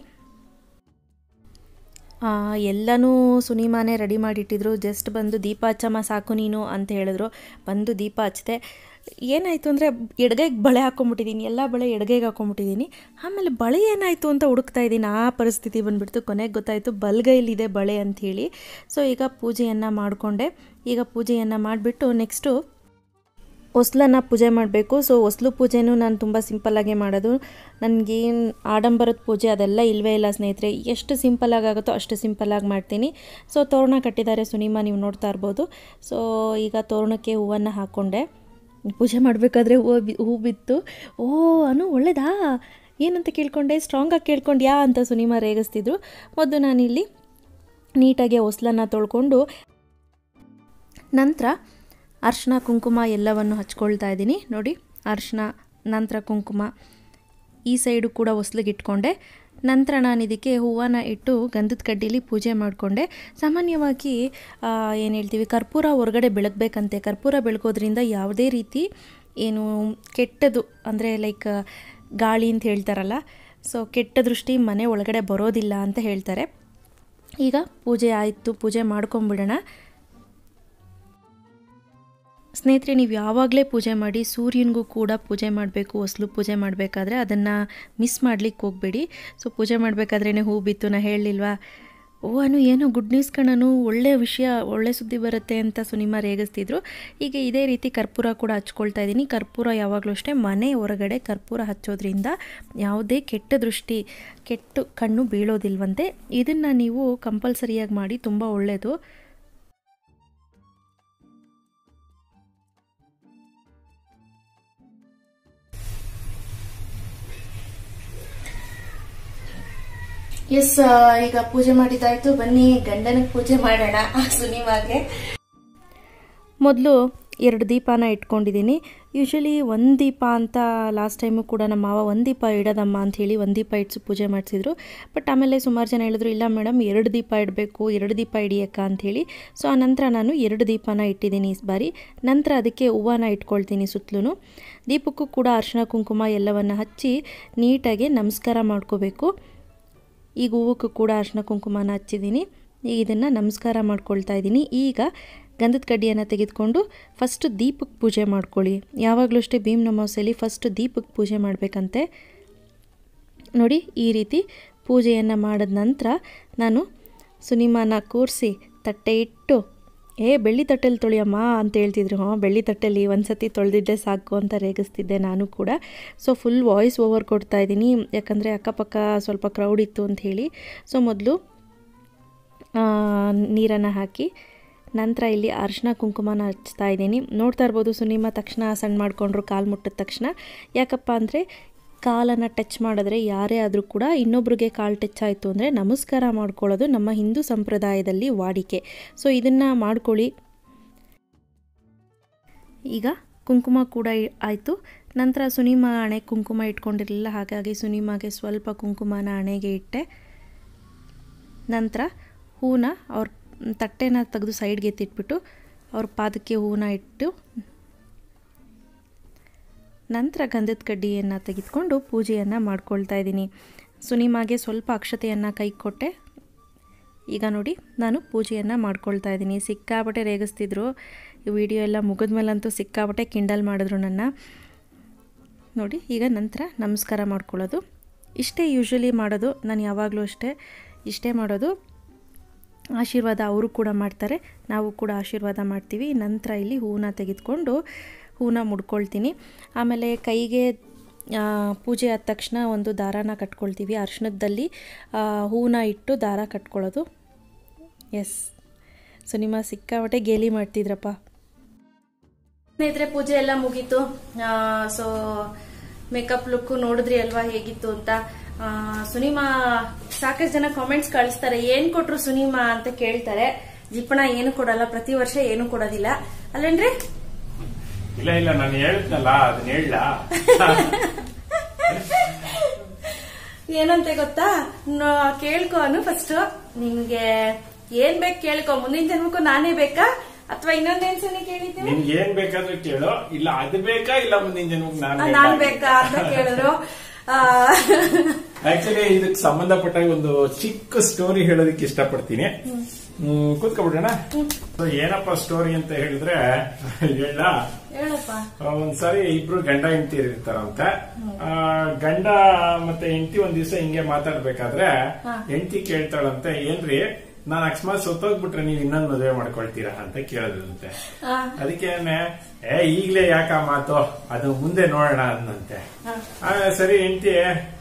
ಎಲ್ಲನೂ ಸುನಿಮಾನೇ ರೆಡಿ ಮಾಡಿಟ್ಟಿದ್ರು ಜಸ್ಟ್ ಬಂದು ದೀಪ ಹಚ್ಚಮ್ಮ ಸಾಕು ನೀನು ಅಂತ ಹೇಳಿದ್ರು ಬಂದು ದೀಪ ಹಚ್ಚಿದೆ ಏನಾಯಿತು ಅಂದರೆ ಎಡಗೈಗೆ ಬಳೆ ಹಾಕ್ಕೊಂಬಿಟ್ಟಿದ್ದೀನಿ ಎಲ್ಲ ಬಳೆ ಎಡಗೈಗೆ ಹಾಕ್ಕೊಂಬಿಟ್ಟಿದ್ದೀನಿ ಆಮೇಲೆ ಬಳೆ ಏನಾಯಿತು ಅಂತ ಹುಡುಕ್ತಾ ಇದ್ದೀನಿ ಆ ಪರಿಸ್ಥಿತಿ ಬಂದುಬಿಡ್ತು ಕೊನೆಗೆ ಗೊತ್ತಾಯಿತು ಬಲ್ಗೈಲಿದೆ ಬಳೆ ಅಂಥೇಳಿ ಸೊ ಈಗ ಪೂಜೆಯನ್ನು ಮಾಡಿಕೊಂಡೆ ಈಗ ಪೂಜೆಯನ್ನು ಮಾಡಿಬಿಟ್ಟು ನೆಕ್ಸ್ಟು ಹೊಸ್ಲನ್ನ ಪೂಜೆ ಮಾಡಬೇಕು ಸೊ ಹೊಸ್ಲು ಪೂಜೆನೂ ನಾನು ತುಂಬ ಸಿಂಪಲ್ಲಾಗೆ ಮಾಡೋದು ನನಗೇನು ಆಡಂಬರದ ಪೂಜೆ ಅದೆಲ್ಲ ಇಲ್ಲವೇ ಇಲ್ಲ ಸ್ನೇಹಿತರೆ ಎಷ್ಟು ಸಿಂಪಲ್ಲಾಗಿ ಆಗುತ್ತೋ ಅಷ್ಟು ಸಿಂಪಲ್ಲಾಗಿ ಮಾಡ್ತೀನಿ ಸೊ ತೋರಣ ಕಟ್ಟಿದ್ದಾರೆ ಸುನಿಮಾ ನೀವು ನೋಡ್ತಾ ಇರ್ಬೋದು ಸೊ ಈಗ ತೋರಣಕ್ಕೆ ಹೂವನ್ನು ಹಾಕ್ಕೊಂಡೆ ಪೂಜೆ ಮಾಡಬೇಕಾದ್ರೆ ಹೂವು ಬಿ ಹೂ ಬಿತ್ತು ಓ ಅನು ಒಳ್ಳೇದಾ ಏನಂತ ಕೇಳ್ಕೊಂಡೆ ಸ್ಟ್ರಾಂಗಾಗಿ ಕೇಳ್ಕೊಂಡ್ಯಾ ಅಂತ ಸುನಿಮಾ ರೇಗಿಸ್ತಿದ್ರು ಮೊದಲು ನಾನಿಲ್ಲಿ ನೀಟಾಗಿ ಹೊಸ್ಲನ್ನು ತೊಳ್ಕೊಂಡು ನಂತರ ಅರ್ಶಿನ ಕುಂಕುಮ ಎಲ್ಲವನ್ನು ಹಚ್ಕೊಳ್ತಾ ಇದ್ದೀನಿ ನೋಡಿ ಅರ್ಶಿನ ನಂತರ ಕುಂಕುಮ ಈ ಸೈಡು ಕೂಡ ಹೊಸ್ಲಿಗೆ ಇಟ್ಕೊಂಡೆ ನಂತರ ನಾನು ಇದಕ್ಕೆ ಹೂವನ್ನ ಇಟ್ಟು ಗಂಧದ ಕಡ್ಡಿಲಿ ಪೂಜೆ ಮಾಡಿಕೊಂಡೆ ಸಾಮಾನ್ಯವಾಗಿ ಏನು ಹೇಳ್ತೀವಿ ಕರ್ಪೂರ ಹೊರಗಡೆ ಬೆಳಗಬೇಕಂತೆ ಕರ್ಪೂರ ಬೆಳಗೋದ್ರಿಂದ ಯಾವುದೇ ರೀತಿ ಏನು ಕೆಟ್ಟದು ಅಂದರೆ ಲೈಕ್ ಗಾಳಿ ಅಂತ ಹೇಳ್ತಾರಲ್ಲ ಸೊ ಕೆಟ್ಟ ದೃಷ್ಟಿ ಮನೆ ಒಳಗಡೆ ಬರೋದಿಲ್ಲ ಅಂತ ಹೇಳ್ತಾರೆ ಈಗ ಪೂಜೆ ಆಯಿತು ಪೂಜೆ ಮಾಡ್ಕೊಂಬಿಡೋಣ ಸ್ನೇಹಿತರೆ ನೀವು ಯಾವಾಗಲೇ ಪೂಜೆ ಮಾಡಿ ಸೂರ್ಯನಿಗೂ ಕೂಡ ಪೂಜೆ ಮಾಡಬೇಕು ಹೊಸ್ಲು ಪೂಜೆ ಮಾಡಬೇಕಾದ್ರೆ ಅದನ್ನು ಮಿಸ್ ಮಾಡಲಿಕ್ಕೆ ಹೋಗಬೇಡಿ ಸೊ ಪೂಜೆ ಮಾಡಬೇಕಾದ್ರೇ ಹೂ ಬಿತ್ತು ನಾ ಹೇಳಲಿಲ್ವಾ ಓ ಅನು ಏನೋ ಗುಡ್ ನ್ಯೂಸ್ ಕಣನು ಒಳ್ಳೆಯ ವಿಷಯ ಒಳ್ಳೆ ಸುದ್ದಿ ಬರುತ್ತೆ ಅಂತ ಸುನಿಮಾ ರೇಗಿಸ್ತಿದ್ರು ಈಗ ಇದೇ ರೀತಿ ಕರ್ಪೂರ ಕೂಡ ಹಚ್ಕೊಳ್ತಾ ಇದ್ದೀನಿ ಕರ್ಪೂರ ಯಾವಾಗಲೂ ಅಷ್ಟೇ ಮನೆ ಹೊರಗಡೆ ಕರ್ಪೂರ ಹಚ್ಚೋದ್ರಿಂದ ಯಾವುದೇ ಕೆಟ್ಟ ದೃಷ್ಟಿ ಕೆಟ್ಟು ಕಣ್ಣು ಬೀಳೋದಿಲ್ವಂತೆ ಇದನ್ನು ನೀವು ಕಂಪಲ್ಸರಿಯಾಗಿ ಮಾಡಿ ತುಂಬ ಒಳ್ಳೆಯದು ಎಸ್ ಈಗ ಪೂಜೆ ಮಾಡಿದ್ದಾಯ್ತು ಬನ್ನಿ ಗಂಡನಿಗೆ ಪೂಜೆ ಮಾಡೋಣ ಸುನಿಮಾಗೆ ಮೊದಲು ಎರಡು ದೀಪನ ಇಟ್ಕೊಂಡಿದ್ದೀನಿ ಯೂಶ್ವಲಿ ಒಂದು ದೀಪ ಅಂತ ಲಾಸ್ಟ್ ಟೈಮು ಕೂಡ ನಮ್ಮ ಮಾವ ಒಂದು ದೀಪ ಇಡೋದಮ್ಮ ಅಂಥೇಳಿ ಒಂದು ದೀಪ ಇಟ್ಟು ಪೂಜೆ ಮಾಡಿಸಿದ್ರು ಬಟ್ ಆಮೇಲೆ ಸುಮಾರು ಜನ ಹೇಳಿದ್ರು ಇಲ್ಲ ಮೇಡಮ್ ಎರಡು ದೀಪ ಇಡಬೇಕು ಎರಡು ದೀಪ ಇಡಿಯಕ್ಕ ಅಂಥೇಳಿ ಸೊ ಆ ನಂತರ ನಾನು ಎರಡು ದೀಪನ ಇಟ್ಟಿದ್ದೀನಿ ಈ ಬಾರಿ ನಂತರ ಅದಕ್ಕೆ ಹೂವನ ಇಟ್ಕೊಳ್ತೀನಿ ಸುತ್ತಲೂ ದೀಪಕ್ಕೂ ಕೂಡ ಅರಿಶಿನ ಕುಂಕುಮ ಎಲ್ಲವನ್ನು ಹಚ್ಚಿ ನೀಟಾಗಿ ನಮಸ್ಕಾರ ಮಾಡ್ಕೋಬೇಕು ಈಗ ಹೂವಕ್ಕೂ ಕೂಡ ಅರಿಶಿನ ಕುಂಕುಮನ ಹಚ್ಚಿದ್ದೀನಿ ಈಗ ಇದನ್ನು ನಮಸ್ಕಾರ ಮಾಡ್ಕೊಳ್ತಾ ಇದ್ದೀನಿ ಈಗ ಗಂಧದ ಕಡ್ಡಿಯನ್ನು ತೆಗೆದುಕೊಂಡು ಫಸ್ಟ್ ದೀಪಕ್ಕೆ ಪೂಜೆ ಮಾಡ್ಕೊಳ್ಳಿ ಯಾವಾಗಲೂ ಅಷ್ಟೇ ಭೀಮ್ ನಮೋಸೆಲಿ ಫಸ್ಟ್ ದೀಪಕ್ಕೆ ಪೂಜೆ ಮಾಡಬೇಕಂತೆ ನೋಡಿ ಈ ರೀತಿ ಪೂಜೆಯನ್ನು ಮಾಡಿದ ನಂತರ ನಾನು ಸುನಿಮಾನ ಕೂರಿಸಿ ತಟ್ಟೆ ಇಟ್ಟು ಏ ಬೆಳ್ಳಿ ತಟ್ಟೆಲಿ ತೊಳೆಯಮ್ಮ ಅಂತ ಹೇಳ್ತಿದ್ರು ಹಾಂ ಬೆಳ್ಳಿ ತಟ್ಟೆಲಿ ಒಂದು ಸತಿ ತೊಳೆದಿದ್ದೆ ಸಾಕು ಅಂತ ರೇಗಿಸ್ತಿದ್ದೆ ನಾನು ಕೂಡ ಸೊ ಫುಲ್ ವಾಯ್ಸ್ ಓವರ್ ಕೊಡ್ತಾ ಇದ್ದೀನಿ ಯಾಕಂದರೆ ಅಕ್ಕಪಕ್ಕ ಸ್ವಲ್ಪ ಕ್ರೌಡ್ ಇತ್ತು ಅಂತ ಹೇಳಿ ಸೊ ಮೊದಲು ನೀರನ್ನು ಹಾಕಿ ನಂತರ ಇಲ್ಲಿ ಅರಿಶಿನ ಕುಂಕುಮನ ಹಚ್ತಾ ಇದ್ದೀನಿ ನೋಡ್ತಾ ಇರ್ಬೋದು ಸುನಿಮ ತಕ್ಷಣ ಸಣ್ಣ ಮಾಡಿಕೊಂಡ್ರು ಕಾಲು ಮುಟ್ಟಿದ ತಕ್ಷಣ ಯಾಕಪ್ಪ ಅಂದರೆ ಕಾಲನ್ನು ಟಚ್ ಮಾಡಿದ್ರೆ ಯಾರೇ ಆದರೂ ಕೂಡ ಇನ್ನೊಬ್ರಿಗೆ ಕಾಲು ಟಚ್ ಆಯಿತು ಅಂದರೆ ನಮಸ್ಕಾರ ಮಾಡ್ಕೊಳ್ಳೋದು ನಮ್ಮ ಹಿಂದೂ ಸಂಪ್ರದಾಯದಲ್ಲಿ ವಾಡಿಕೆ ಸೊ ಇದನ್ನು ಮಾಡ್ಕೊಳ್ಳಿ ಈಗ ಕುಂಕುಮ ಕೂಡ ಆಯಿತು ನಂತರ ಸುನಿಮ ಹಣೆ ಕುಂಕುಮ ಇಟ್ಕೊಂಡಿರಲಿಲ್ಲ ಹಾಗಾಗಿ ಸುನಿಮಗೆ ಸ್ವಲ್ಪ ಕುಂಕುಮನ ಹಣೆಗೆ ಇಟ್ಟೆ ನಂತರ ಹೂನ ಅವ್ರ ತಟ್ಟೆನ ತೆಗೆದು ಸೈಡ್ಗೆ ಎತ್ತಿಟ್ಬಿಟ್ಟು ಅವ್ರ ಪಾದಕ್ಕೆ ಹೂನ ಇಟ್ಟು ನಂತರ ಗಂಧದ ಕಡ್ಡಿಯನ್ನು ತೆಗೆದುಕೊಂಡು ಪೂಜೆಯನ್ನು ಮಾಡ್ಕೊಳ್ತಾ ಇದ್ದೀನಿ ಸುನಿಮಾಗೆ ಸ್ವಲ್ಪ ಅಕ್ಷತೆಯನ್ನು ಕೈ ಕೊಟ್ಟೆ ಈಗ ನೋಡಿ ನಾನು ಪೂಜೆಯನ್ನು ಮಾಡ್ಕೊಳ್ತಾ ಇದ್ದೀನಿ ಸಿಕ್ಕಾಪಟ್ಟೆ ರೇಗಿಸ್ತಿದ್ರು ಈ ವಿಡಿಯೋ ಎಲ್ಲ ಮುಗಿದ್ಮೇಲಂತೂ ಸಿಕ್ಕಾಪಟ್ಟೆ ಕಿಂಡಲ್ ಮಾಡಿದ್ರು ನನ್ನ ನೋಡಿ ಈಗ ನಂತರ ನಮಸ್ಕಾರ ಮಾಡ್ಕೊಳ್ಳೋದು ಇಷ್ಟೇ ಯೂಶ್ವಲಿ ಮಾಡೋದು ನಾನು ಯಾವಾಗಲೂ ಅಷ್ಟೇ ಇಷ್ಟೇ ಮಾಡೋದು ಆಶೀರ್ವಾದ ಅವರು ಕೂಡ ಮಾಡ್ತಾರೆ ನಾವು ಕೂಡ ಆಶೀರ್ವಾದ ಮಾಡ್ತೀವಿ ನಂತರ ಇಲ್ಲಿ ಹೂವನ್ನ ತೆಗೆದುಕೊಂಡು ಹೂವನ್ನ ಮುಡ್ಕೊಳ್ತೀನಿ ಆಮೇಲೆ ಕೈಗೆ ಪೂಜೆ ಆದ ತಕ್ಷಣ ಒಂದು ದಾರಾನ ಕಟ್ಕೊಳ್ತೀವಿ ಅರ್ಶಿಣದಲ್ಲಿ ಹೂವನ್ನ ಇಟ್ಟು ದಾರ ಕಟ್ಕೊಳ್ಳೋದು ಎಸ್ ಸೊ ನಿಮ್ಮ ಸಿಕ್ಕಾಪಟ್ಟೆ ಗೇಲಿ ಮಾಡ್ತಿದ್ರಪ್ಪ ಸ್ನೇಹಿತರೆ ಪೂಜೆ ಎಲ್ಲ ಮುಗೀತು ಸೊ ಮೇಕಪ್ ಲುಕ್ ನೋಡಿದ್ರಿ ಅಲ್ವಾ ಹೇಗಿತ್ತು ಅಂತ ಸುನಿಮಾ ಸಾಕಷ್ಟು ಜನ ಕಾಮೆಂಟ್ಸ್ ಕಳಿಸ್ತಾರೆ ಏನ್ ಕೊಟ್ರು ಸುನಿಮಾ ಅಂತ ಕೇಳ್ತಾರೆ ಜಿಪ್ಪಣ ಏನು ಕೊಡಲ್ಲ ಪ್ರತಿ ವರ್ಷ ಏನು ಕೊಡೋದಿಲ್ಲ ಅಲ್ಲೇನ್ರಿ ಇಲ್ಲ ಇಲ್ಲ ನಾನು ಹೇಳಿದ್ನಲ್ಲ ಅದನ್ನ ಹೇಳ ಏನಂತೆ ಗೊತ್ತಾ ನ- ಕೇಳ್ಕೊ ಅನು ಫಸ್ಟ್ ನಿಮ್ಗೆ ಏನ್ ಬೇಕು ಕೇಳ್ಕೊ ಮುಂದಿನ ಜನ್ಮಕ್ಕೂ ನಾನೇ ಬೇಕಾ ಅಥವಾ ಇನ್ನೊಂದೇನ್ ಸನಿ ಕೇಳಿದ್ದೀನಿ ನಿನ್ಗೆ ಏನ್ ಬೇಕಾದ್ರೂ ಕೇಳು ಇಲ್ಲ ಅದು ಬೇಕಾ ಇಲ್ಲ ಮುಂದಿನ ಜನ್ಮಕ್ಕೆ ಆ, ನಾನು ನಾನ್ ಬೇಕಾ ಅಂತ ಕೇಳಿದ್ರು ಆ, ಆಕ್ಚುಲಿ ಇದಕ್ಕೆ ಸಂಬಂಧಪಟ್ಟ ಒಂದು ಚಿಕ್ಕ ಸ್ಟೋರಿ ಹೇಳೋದಕ್ಕೆ ಇಷ್ಟಪಡ್ತೀನಿ ಹ್ಮ್ ಕೂತ್ಕೊಬಿಡೋಣ So, ಏನಪ್ಪ ಸ್ಟೋರಿ ಅಂತ ಹೇಳಿದ್ರೆ ಹೇಳ ಹೇಳಪ್ಪ ಒಂದ್ಸರಿ ಇಬ್ರು ಗಂಡ ಹೆಂಡತಿ ಇರ್ತಾರಂತೆ ಆ, ಗಂಡ ಮತ್ತೆ ಹೆಂಡತಿ ಒಂದ್ ದಿವಸ ಹಿಂಗೆ ಮಾತಾಡ್ಬೇಕಾದ್ರೆ ಹೆಂಡತಿ ಕೇಳ್ತಾಳಂತೆ ಏನ್ರಿ ನಾನ್ ಅಕಸ್ಮಾತ್ ಸೊತ್ತೋಗ್ಬಿಟ್ರೆ ನೀವ್ ಇನ್ನೊಂದ್ ಮದುವೆ ಮಾಡ್ಕೊಳ್ತೀರಾ ಅಂತ ಕೇಳದಂತೆ ಆ, ಅದಕ್ಕೆ ಏ ಈಗ್ಲೇ ಯಾಕ ಮಾತು ಅದು ಮುಂದೆ ನೋಡೋಣ ಅಂದಂತೆ ಆ, ಸರಿ ಹೆಂಡತಿ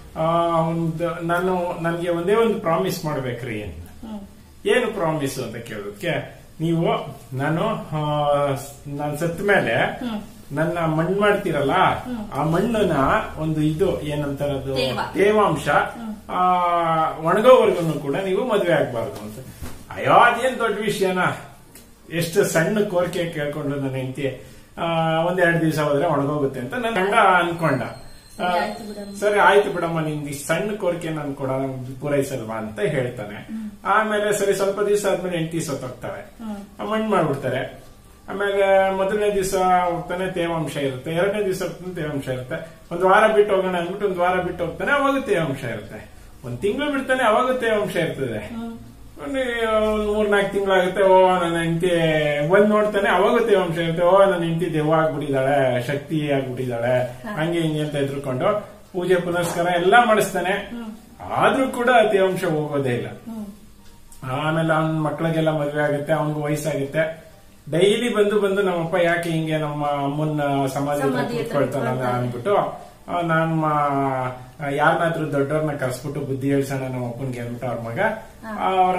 ಒಂದು ನಾನು ನನ್ಗೆ ಒಂದೇ ಒಂದು ಪ್ರಾಮಿಸ್ ಮಾಡ್ಬೇಕ್ರಿ ಅಂತ ಹ್ಮ್. ಏನು ಪ್ರಾಮಿಸ್ ಅಂತ ಕೇಳೋದಕ್ಕೆ ನೀವು ನಾನು ಆ, ನಾನ್ ಸತ್ತ ಮೇಲೆ ನನ್ನ ಮಣ್ಣು ಮಾಡ್ತೀರಲ್ಲ ಆ ಮಣ್ಣನ್ನ ಒಂದು ಇದು ಏನಂತಾರದು ತೇವ. ತೇವಾಂಶ ಆ ಒಣಗೋವರೆಗೂ ಕೂಡ ನೀವು ಮದ್ವೆ ಆಗ್ಬಾರ್ದು ಅಂತ ಅಯ್ಯೋ ಅದೇನ್ ದೊಡ್ಡ ವಿಷಯನ ಎಷ್ಟು ಸಣ್ಣ ಕೋರಿಕೆ ಕೇಳ್ಕೊಂಡು ನನ್ನ ಹೆಂಡತಿ ಒಂದೆರಡು ದಿವಸ ಹೋದ್ರೆ ಒಣಗೋಗುತ್ತೆ ಅಂತ ನನ್ನ ಗಂಡ ಅನ್ಕೊಂಡ ಆ, ಆಯ್ತು ಬಿಡಮ್ಮ. ಸರಿ ಆಯ್ತು ಬಿಡಮ್ಮ ನಿಂಗೆ ಇಷ್ಟ್ ಸಣ್ಣ ಕೋರಿಕೆ ನನ್ ಕೊಡ ಪೂರೈಸಲ್ವಾ ಅಂತ ಹೇಳ್ತಾನೆ ಆಮೇಲೆ ಸರಿ ಸ್ವಲ್ಪ ದಿವಸ ಆದ್ಮೇಲೆ ಹೆಂಡತಿ ಸತ್ತೋಗ್ತಾಳೆ ಮಣ್ಣು ಮಾಡ್ಬಿಡ್ತಾರೆ ಆಮೇಲೆ ಮೊದಲನೇ ದಿವಸ ಹೋಗ್ತಾನೆ ತೇವಾಂಶ ಇರುತ್ತೆ ಎರಡನೇ ದಿವಸ ಹೋಗ್ತಾನೆ ತೇವಾಂಶ ಇರುತ್ತೆ ಒಂದ್ ವಾರ ಬಿಟ್ಟು ಹೋಗೋಣ ಅಂದ್ಬಿಟ್ಟು ಒಂದ್ ವಾರ ಬಿಟ್ಟು ಹೋಗ್ತಾನೆ ಅವಾಗ ತೇವಾಂಶ ಇರುತ್ತೆ ಒಂದ್ ತಿಂಗಳು ಬಿಡ್ತಾನೆ ಅವಾಗ ತೇವಾಂಶ ಇರ್ತದೆ ಒಂದು ಮೂರ್ನಾಲ್ಕು ತಿಂಗಳಾಗುತ್ತೆ ಓ ನನ್ನ ಹೆಂಡತಿ ಒಂದ್ ನೋಡ್ತಾನೆ ಅವಾಗ ತೇವಾಂಶ ಇರುತ್ತೆ ಓ ನನ್ನ ಹೆಂಡತಿ ದೆವ್ವ ಆಗ್ಬಿಟ್ಟಿದ್ದಾಳೆ ಶಕ್ತಿ ಆಗ್ಬಿಟ್ಟಿದ್ದಾಳೆ ಹಂಗೆ ಹಿಂಗೆ ಅಂತ ಎದ್ರುಕೊಂಡು ಪೂಜೆ ಪುನಸ್ಕಾರ ಎಲ್ಲಾ ಮಾಡಿಸ್ತಾನೆ ಆದ್ರೂ ಕೂಡ ತೇವಾಂಶ ಹೋಗೋದೇ ಇಲ್ಲ ಆಮೇಲೆ ಅವನ ಮಕ್ಳಿಗೆಲ್ಲ ಮದ್ವೆ ಆಗುತ್ತೆ ಅವನಿಗೆ ವಯಸ್ಸಾಗುತ್ತೆ ಡೈಲಿ ಬಂದು ಬಂದು ನಮ್ಮಪ್ಪ ಯಾಕೆ ಹಿಂಗೆ ನಮ್ಮ ಅಮ್ಮನ ಸಮಾಧಿ ಹತ್ರ ಸಮಾಧಿ ಹತ್ರ ಕೂತ್ಕೊಳ್ತಾನಲ್ಲ ಅಂದ್ಬಿಟ್ಟು ಆ, ನಮ್ಮ ಯಾರನ್ನಾದ್ರೂ ದೊಡ್ಡವ್ರನ್ನ ಕರ್ಸ್ಬಿಟ್ಟು ಬುದ್ಧಿ ಹೇಳ್ಸೋಣ ನಮ್ಮ ಅಪ್ಪನ್ಗೆ ಅಂದ್ಬಿಟ್ಟು ಅವ್ರ ಮಗ ಅವರ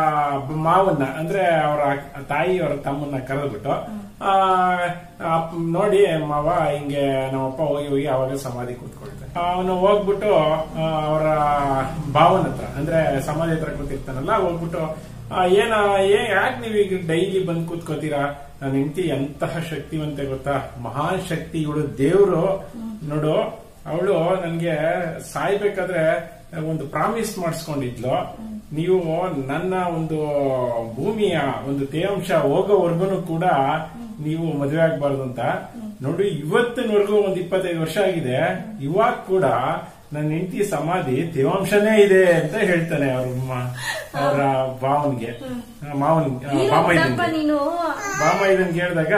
ಮಾವನ್ನ ಅಂದ್ರೆ ಅವರ ತಾಯಿ ಅವರ ತಮ್ಮನ್ನ ಕರೆದ್ಬಿಟ್ಟು ಆ, ಅಪ್ಪ ನೋಡಿ ಮಾವ ಹಿಂಗೆ ನಮ್ಮಪ್ಪ ಹೋಗಿ ಹೋಗಿ ಅವಾಗ ಸಮಾಧಿ ಕೂತ್ಕೊಳ್ತಾನೆ ಅವನು ಹೋಗ್ಬಿಟ್ಟು ಅವರ ಭಾವನ ಹತ್ರ ಅಂದ್ರೆ ಸಮಾಧಿ ಹತ್ರ ಕೂತಿರ್ತಾನಲ್ಲ ಹೋಗ್ಬಿಟ್ಟು ಆ, ಏನ ಏ ಯಾಕೆ ನೀವೀಗ ಡೈಲಿ ಬಂದ್ ಕೂತ್ಕೋತೀರಾ ನನ್ನ ಹೆಂಡತಿ ಎಂತಹ ಶಕ್ತಿವಂತೆ ಗೊತ್ತಾ ಮಹಾನ್ ಶಕ್ತಿ ಇವಳು ದೇವ್ರು ನೋಡು ಅವಳು ನನ್ಗೆ ಸಾಯ್ಬೇಕಾದ್ರೆ ಒಂದು ಪ್ರಾಮಿಸ್ ಮಾಡಿಸ್ಕೊಂಡಿದ್ಲು ನೀವು ನನ್ನ ಒಂದು ಭೂಮಿಯ ಒಂದು ತೇವಾಂಶ ಹೋಗೋವರೆಗೂ ಕೂಡ ನೀವು ಮದುವೆ ಆಗ್ಬಾರ್ದು ಅಂತ ನೋಡಿ ಇವತ್ತಿನವರೆಗೂ ಒಂದ್ ಇಪ್ಪತ್ತೈದು ವರ್ಷ ಆಗಿದೆ ಇವಾಗ ಕೂಡ ನನ್ನ ಹೆಂಡತಿ ಸಮಾಧಿ ತೇವಾಂಶನೇ ಇದೆ ಅಂತ ಹೇಳ್ತಾನೆ ಅವ್ರ ಮ- ಅವರ ಭಾವನ್ಗೆ ಮಾವನ್ ಏನಪ್ಪ ಬಾಮೈದನ್ಗೆ ನೀನು ಬಾಮೈದನ್ಗೆ ಹೇಳಿದಾಗ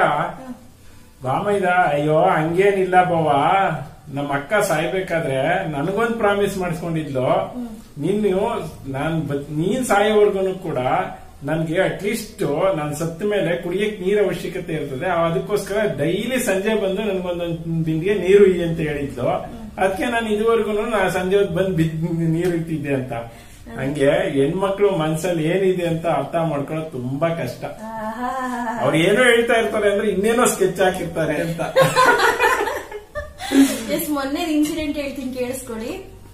ಬಾಮೈದ ಅಯ್ಯೋ ಹಂಗೇನಿಲ್ಲ ಬಾವ ನಮ್ಮ ಅಕ್ಕ ಸಾಯ್ಬೇಕಾದ್ರೆ ನನಗೊಂದ್ ಪ್ರಾಮಿಸ್ ಮಾಡಿಸ್ಕೊಂಡಿದ್ಲು ನೀನು ನಾನ್ ಬದ್- ನೀನ್ ಸಾಯೋವರ್ಗುನು ಕೂಡ ನನ್ಗೆ ಅಟ್ಲೀಸ್ಟ್ ನಾನ್ ಸತ್ತ ಮೇಲೆ ಕುಡಿಯಕ್ ನೀರ್ ಅವಶ್ಯಕತೆ ಇರ್ತದೆ ಅದಕ್ಕೋಸ್ಕರ ಡೈಲಿ ಸಂಜೆ ಬಂದು ನನ್ಗೊಂದೊಂದ್ ಬಿಂದಿಗೆ ನೀರು ಇ ಅಂತ ಹೇಳಿದ್ಲು ಅದಕ್ಕೆ ನಾನು ಇದುವರೆಗೂ ನಾ ಸಂಜೆ ಹೊತ್ತು ಬಂದು ಬಿದ್ ನೀರು ಇಟ್ಟಿದ್ದೆ ಅಂತ ಹಂಗೆ ಹೆಣ್ಮಕ್ಳು ಮನ್ಸಲ್ಲಿ ಏನಿದೆ ಅಂತ ಅರ್ಥ ಮಾಡ್ಕೊಳ್ಳೋದು ತುಂಬಾ ಕಷ್ಟ ಆಹಾ. ಅವ್ರು ಏನೋ ಹೇಳ್ತಾ ಇರ್ತಾರೆ ಅಂದ್ರೆ ಇನ್ನೇನೋ ಸ್ಕೆಚ್ ಹಾಕಿರ್ತಾರೆ ಅಂತ ಎಸ್ ಮೊನ್ನೆ ಇನ್ಸಿಡೆಂಟ್ ಹೇಳ್ತೀನಿ ಕೇಳಿಸ್ಕೊಳ್ಳಿ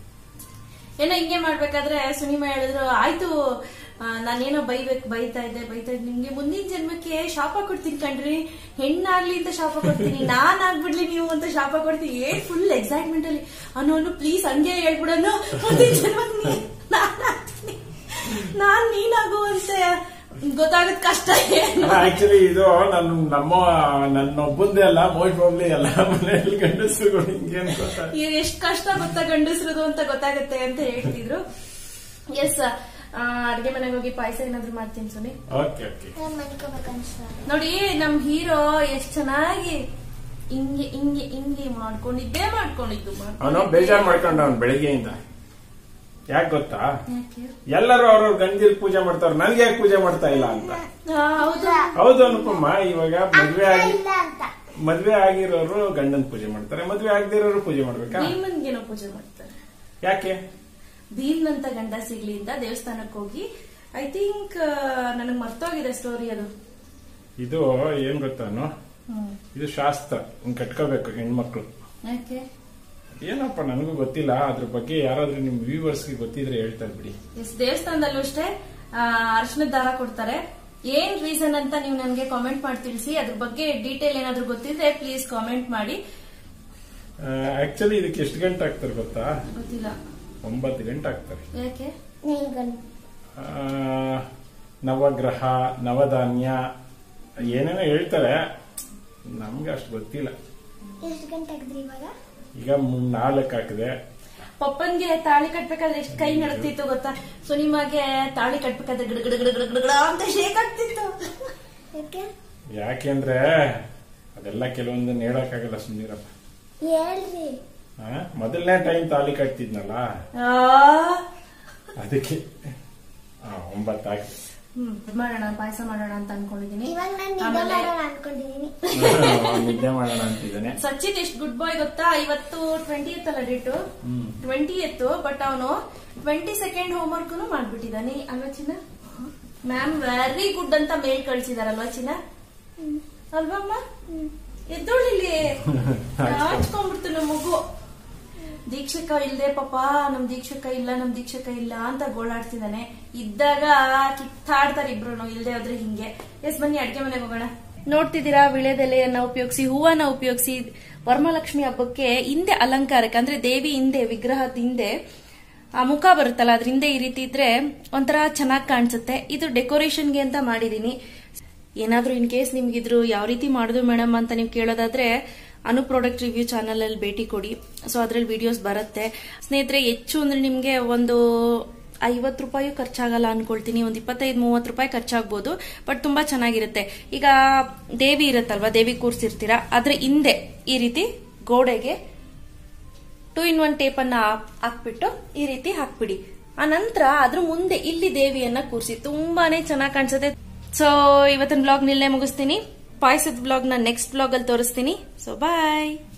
ಏನೋ ಹಿಂಗೆ ಮಾಡ್ಬೇಕಾದ್ರೆ ಸುನಿಮಾ ಹೇಳಿದ್ರು ಆಯ್ತು ಆ, ನಾನೇನೋ ಬೈಬೇಕು ಬೈತಾ ಇದ್ದೆ ಬೈತಾ ಇದ್ದೆ ನಿಮ್ಗೆ ಮುಂದಿನ ಜನ್ಮಕ್ಕೆ ಶಾಪ ಕೊಡ್ತೀನಿ ಕಣ್ರಿ ಹೆಣ್ಣಾಗ್ಲಿ ಅಂತ ಶಾಪ ಕೊಡ್ತೀನಿ ನಾನ್ ಆಗ್ಬಿಡ್ಲಿ ನೀವು ಅಂತ ಶಾಪ ಕೊಡ್ತೀನಿ ಏನ್ ಫುಲ್ ಎಕ್ಸೈಟ್ಮೆಂಟ್ ಅಲ್ಲಿ ಅನ್ನೋನು ಪ್ಲೀಸ್ ಹಂಗೆ ಹೇಳ್ಬಿಡನು ಮುಂದಿನ ಜನ್ಮಕ್ಕೆ ನೀ- ನಾನ್ ಆಗ್ತೀನಿ. ನಾನ್ ನೀನಾಗುವಂತೆ ಗೊತ್ತಾಗದ್ ಕಷ್ಟ ಏನು ಆಕ್ಚುಲಿ ಇದು ನನ್ನ ನಮ್ಮ ನನ್ನೊಬ್ಬಂದೇ ಅಲ್ಲ ಮೋಸ್ಟ್ ಪ್ರಾಬ್ಲಿ ಎಲ್ಲ ಮನೆಯಲ್ಲಿ ಗಂಡಸರುಗಳು ಹಿಂಗೆ ಅನ್ಕೋತಾರೆ ಇವ್ ಎಷ್ಟ್ ಕಷ್ಟ ಗೊತ್ತಾ ಗಂಡಸ್ರದು ಅಂತ ಗೊತ್ತಾಗತ್ತೆ ಅಂತ ಹೇಳ್ತಿದ್ರು ಎಸ್ ಅಡ್ಗೆ ಮನೆಗೆ ಹೋಗಿ ಪಾಯಸ ಏನಾದ್ರು ಮಾಡ್ತೀನಿ ಸುನಿ ಓಕೆ ಓಕೆ ನಾನ್ ಮನ್ಕೋಬೇಕನ್ಸ್ತ ನೋಡಿ ನಮ್ ಹೀರೋ ಎಷ್ಟ್ ಚೆನ್ನಾಗಿ ಹಿಂಗೆ ಹಿಂಗೆ ಹಿಂಗೆ ಮಾಡ್ಕೊಂಡಿದ್ದೇ ಮಾಡ್ಕೊಂಡಿದ್ದು ಅವನು ಬೇಜಾರ್ ಮಾಡ್ಕೊಂಡ ಅವ್ನು ಬೆಳಿಗ್ಗೆಯಿಂದ ಯಾಕೆ ಗೊತ್ತಾ ಯಾಕೆ? ಎಲ್ಲರೂ ಅವ್ರವ್ರ ಗಂಜಿಲ್ ಪೂಜೆ ಮಾಡ್ತಾವ್ರು ನನ್ಗೆ ಯಾಕೆ ಪೂಜೆ ಮಾಡ್ತಾ ಇಲ್ಲ ಅಂತ ಆ, ಹೌದಾ ಹೌದು ಅನುಪಮ್ಮ ಇವಾಗ ಮದ್ವೆ ಆಗಿ ಇಲ್ಲ ಅಂತ ಮದ್ವೆ ಆಗಿರೋರು ಗಂಡನ್ ಪೂಜೆ ಮಾಡ್ತಾರೆ ಮದ್ವೆ ಆಗದಿರೋರು ಪೂಜೆ ಮಾಡ್ಬೇಕಾ ಭೀಮನ್ಗೇನೋ ಪೂಜೆ ಮಾಡ್ತಾರೆ ಯಾಕೆ ಭೀಮ್ನಂತ ಗಂಡ ಸಿಗ್ಲಿ ಅಂತ ದೇವಸ್ಥಾನಕ್ಕೆ ಹೋಗಿ ಐ ಥಿಂಕ್ ನನಗ್ ಮರ್ತೋಗಿದೆ ಸ್ಟೋರಿ ಅದು ಇದು ಏನ್ ಗೊತ್ತಾನು ಹ್ಮ್ ಇದು ಶಾಸ್ತ್ರ ಹಿಂಗ್ ಕಟ್ಕೋಬೇಕು ಹೆಣ್ಮಕ್ಳು ಯಾಕೆ ಏನಪ್ಪ ನನಗೂ ಗೊತ್ತಿಲ್ಲ ಅದ್ರ ಬಗ್ಗೆ ಯಾರಾದ್ರೂ ನಿಮ್ ವ್ಯೂವರ್ಸ್ಗೆ ಗೊತ್ತಿದ್ರೆ ಹೇಳ್ತಾರೆ ಬಿಡಿ ಎಸ್ ದೇವಸ್ಥಾನದಲ್ಲೂ ಅಷ್ಟೇ ಅರ್ಶನದ ದಾರ ಕೊಡ್ತಾರೆ ಏನ್ ರೀಸನ್ ಅಂತ ನೀವು ನನಗೆ ಕಾಮೆಂಟ್ ಮಾಡಿ ತಿಳಿಸಿ ಅದ್ರ ಬಗ್ಗೆ ಡೀಟೇಲ್ ಏನಾದ್ರು ಗೊತ್ತಿದ್ರೆ ಪ್ಲೀಸ್ ಕಾಮೆಂಟ್ ಮಾಡಿ ಆಕ್ಚುಲಿ ಇದಕ್ಕೆ ಎಷ್ಟು ಗಂಟೆ ಆಗ್ತಾರೆ ಗೊತ್ತಾ ಗೊತ್ತಿಲ್ಲ ಒಂಬತ್ತು ಗಂಟೆ ಆಗ್ತಾರೆ ಯಾಕೆ ನೀನ್ ಗಂಡ ಆ, ನವಗ್ರಹ ನವಧಾನ್ಯ ಏನೇನೋ ಹೇಳ್ತಾರೆ ನಮ್ಗೆ ಅಷ್ಟು ಗೊತ್ತಿಲ್ಲ ಎಷ್ಟು ಗಂಟೆ ಆಗಿದ್ರಿ ಇವಾಗ ಈಗ ಮು- ನಾಲ್ಕು ಹಾಕಿದೆ ಪಪ್ಪನ್ಗೆ ತಾಳಿ ಕಟ್ಬೇಕಾದ್ರೆ ಎಷ್ಟು ಕೈ ನಡ್ತಿತ್ತು ಗೊತ್ತಾ ಸುನಿಮಾಗೆ ತಾಳಿ ಕಟ್ಬೇಕಾದ್ರೆ ಗಿಡ ಗಿಡ ಗಿಡ ಗಿಡ ಗಿಡ ಗಿಡ ಅಂತ ಶೇಕ್ ಆಗ್ತಿತ್ತು ಯಾಕೆ ಯಾಕೆಂದ್ರೆ ಅದೆಲ್ಲ ಕೆಲವೊಂದು ಹೇಳಕ್ಕಾಗಲ್ಲ ಸುಮ್ಮನಿರಪ್ಪ ಹೇಳ್ರಿ ಮೊದಲನೇ ಟೈಮ್ ತಾಲಿ ಕಟ್ತಿದ್ನಲ್ಲ ಆ, ಅದಕ್ಕೆ ಆ, ಒಂಬತ್ತಾಗಿ ಹ್ಮ್ ಮಾಡೋಣ ಪಾಯಸ ಮಾಡೋಣ ಅಂತ ಅನ್ಕೊಂಡಿದೀನಿ ಇವಾಗ ನಾನು ನಿದ್ದೆ ಆಮೇಲೆ- ಮಾಡೋಣ ಅನ್ಕೊಂಡಿದೀನಿ ನಿದ್ದೆ ಮಾಡೋಣ ಅಂತಿದ್ದಾನೆ ಸಚಿನ್ ಎಷ್ಟು ಗುಡ್ ಬಾಯ್ ಗೊತ್ತಾ ಇವತ್ತು ಟ್ವೆಂಟಿ ಅಲ್ಲ ಡೇಟು ಟ್ವೆಂಟಿ ಎತ್ತು ಬಟ್ ಅವನು ಟ್ವೆಂಟಿ ಸೆಕೆಂಡ್ ಹೋಮ್ ವರ್ಕ್ ಮಾಡ್ಬಿಟ್ಟಿದ್ದಾನೆ ಅಲ್ವಾ ಚಿನ್ನ ಮ್ಯಾಮ್ ವೆರಿ ಗುಡ್ ಅಂತ ಮೇಲ್ ಕಳ್ಸಿದಾರಲ್ವಾ ಚಿನ್ನ ಅಲ್ವಮ್ಮ ಎದ್ದೋಳಿಲ್ಲಿ ನಾಚ್ಕೊಂಡ್ಬಿಡ್ತು ನಮ್ಮ ಮಗು ದೀಕ್ಷಕ ಇಲ್ದೆ ಪಾಪ ನಮ್ ದೀಕ್ಷಕ ಇಲ್ಲ ನಮ್ ದೀಕ್ಷಕ ಇಲ್ಲ ಅಂತ ಗೋಳಾಡ್ತಿದ್ದಾನೆ ಇದ್ದಾಗ ಕಿತ್ತಾಡ್ತಾರೆ ಇಬ್ರು ಇಲ್ದೆ ಹೋದ್ರೆ ಹಿಂಗೆ ಎಸ್ ಬನ್ನಿ ಅಡ್ಗೆ ಮನೆಗೆ ಹೋಗೋಣ ನೋಡ್ತಿದ್ದೀರಾ ವಿಳೆದೆಲೆಯನ್ನ ಉಪಯೋಗಿಸಿ ಹೂವನ್ನ ಉಪಯೋಗಿಸಿ ವರಮಹಾಲಕ್ಷ್ಮಿ ಹಬ್ಬಕ್ಕೆ ಹಿಂದೆ ಅಲಂಕಾರಕ್ಕೆ ಅಂದ್ರೆ ದೇವಿ ಹಿಂದೆ ವಿಗ್ರಹದ ಹಿಂದೆ ಆ ಮುಖ ಬರುತ್ತಲ್ಲ ಅದ್ರ ಹಿಂದೆ ಈ ರೀತಿ ಇದ್ರೆ ಒಂಥರ ಚೆನ್ನಾಗಿ ಕಾಣಿಸುತ್ತೆ ಇದು ಡೆಕೋರೇಷನ್ಗೆ ಅಂತ ಮಾಡಿದೀನಿ ಏನಾದ್ರೂ ಇನ್ ಕೇಸ್ ನಿಮ್ಗಿದ್ರು ಯಾವ ರೀತಿ ಮಾಡುದು ಮೇಡಮ್ ಅಂತ ನೀವು ಕೇಳೋದಾದ್ರೆ ಅನು ಪ್ರಾಡಕ್ಟ್ ರಿವ್ಯೂ ಚಾನಲ್ ಅಲ್ಲಿ ಭೇಟಿ ಕೊಡಿ ಸೊ ಅದ್ರಲ್ಲಿ ವಿಡಿಯೋಸ್ ಬರುತ್ತೆ ಸ್ನೇಹಿತರೆ ಹೆಚ್ಚು ಅಂದ್ರೆ ನಿಮ್ಗೆ ಒಂದು ಐವತ್ತು ರೂಪಾಯಿ ಖರ್ಚಾಗಲ್ಲ ಅನ್ಕೊಳ್ತೀನಿ ಒಂದು ಇಪ್ಪತ್ತೈದು ಮೂವತ್ತು ರೂಪಾಯಿ ಖರ್ಚಾಗ್ಬೋದು ಬಟ್ ತುಂಬಾ ಚೆನ್ನಾಗಿರುತ್ತೆ ಈಗ ದೇವಿ ಇರುತ್ತಲ್ವಾ ದೇವಿ ಕೂರ್ಸಿರ್ತೀರಾ ಅದ್ರ ಹಿಂದೆ ಈ ರೀತಿ ಗೋಡೆಗೆ ಟೂ ಇನ್ ಒನ್ ಟೇಪ್ ಅನ್ನ ಹಾಕ್ಬಿಟ್ಟು ಈ ರೀತಿ ಹಾಕ್ಬಿಡಿ ಆ ನಂತರ ಅದ್ರ ಮುಂದೆ ಇಲ್ಲಿ ದೇವಿಯನ್ನ ಕೂರಿಸಿ ತುಂಬಾನೇ ಚೆನ್ನಾಗಿ ಕಾಣಿಸುತ್ತೆ ಸೊ ಇವತ್ತಿನ ಬ್ಲಾಗ್ ನಿಲ್ಲೇ ಮುಗಿಸ್ತೀನಿ ಪಾಯಸದ ಬ್ಲಾಗ್ ನ ನೆಕ್ಸ್ಟ್ ಬ್ಲಾಗ್ ಅಲ್ಲಿ ತೋರಿಸ್ತೀನಿ ಸೊ ಬಾಯ್